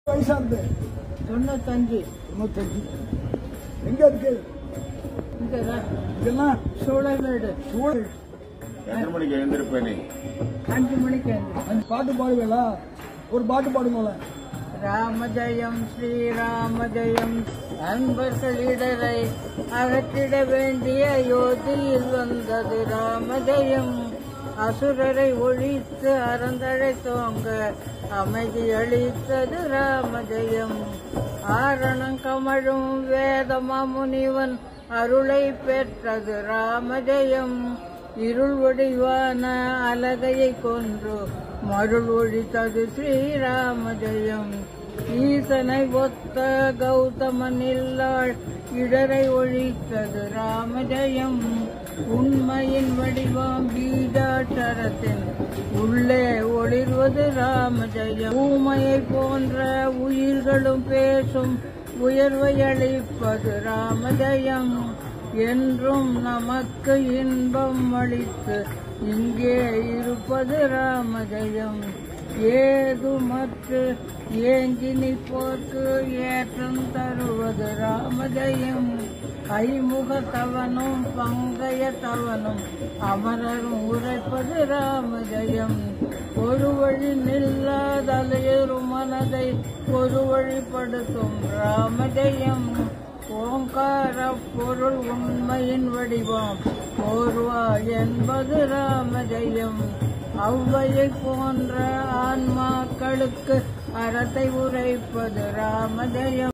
வயசாகுது தொண்ணூத்தஞ்சு தொண்ணூத்தஞ்சு எங்க இருக்கு இங்கதான் இதெல்லாம் சூழவேடு சூழல் எத்தனை மணிக்கு எழுந்திருப்ப நீ அஞ்சு மணிக்கு எழுந்து அந்த பாட்டு பாடுவேலா ஒரு பாட்டு பாடுங்கள ராமஜெயம் ஸ்ரீராமஜெயம் அன்பர்களிடரை அகற்றிட வேண்டிய யோதியில் வந்தது ராமஜெயம் அசுரரை ஒழித்து அறந்தழைத்தோங்க அமைதி அளித்தது ராமஜெயம் ஆரணம் கமழும் வேதமா முனிவன் அருளை பெற்றது ராமஜெயம் இருள் வடிவான அலகையை கொன்று மருள் ஒழித்தது ஸ்ரீராமஜெயம் ஈசனை ஒத்த கௌதமன் இல்லாள் இடரை ஒழித்தது ராமஜெயம் உண்மையின் வடிவம் பீஜாட்சரத்தின் உள்ளே ஒளிர்வது ராமஜெயம் ஊமையை போன்ற உயிர்களும் பேசும் உயர்வை அளிப்பது ராமஜெயம் என்றும் நமக்கு இன்பம் அளித்து இங்கே இருப்பது ராமஜெயம் ஏதுமற்ற ஏங்கி நிற்போர்க்கு ஏற்றம் தருவது ராமஜெயம் ஐமுகத்தவனும் பங்கயத்தவனும் அமரரும் உரைப்பது ராமஜெயம் ஒரு வழி நில்லாதலையரும் மனதை ஒரு வழிப்படுத்தும் ராமஜெயம் ஓங்கார பொருள் உண்மையின் வடிவம் ஓர்வா என்பது ராமஜெயம் ஔவையை போன்ற ஆன்மாக்களுக்கு அறத்தை உரைப்பது ராமஜெயம்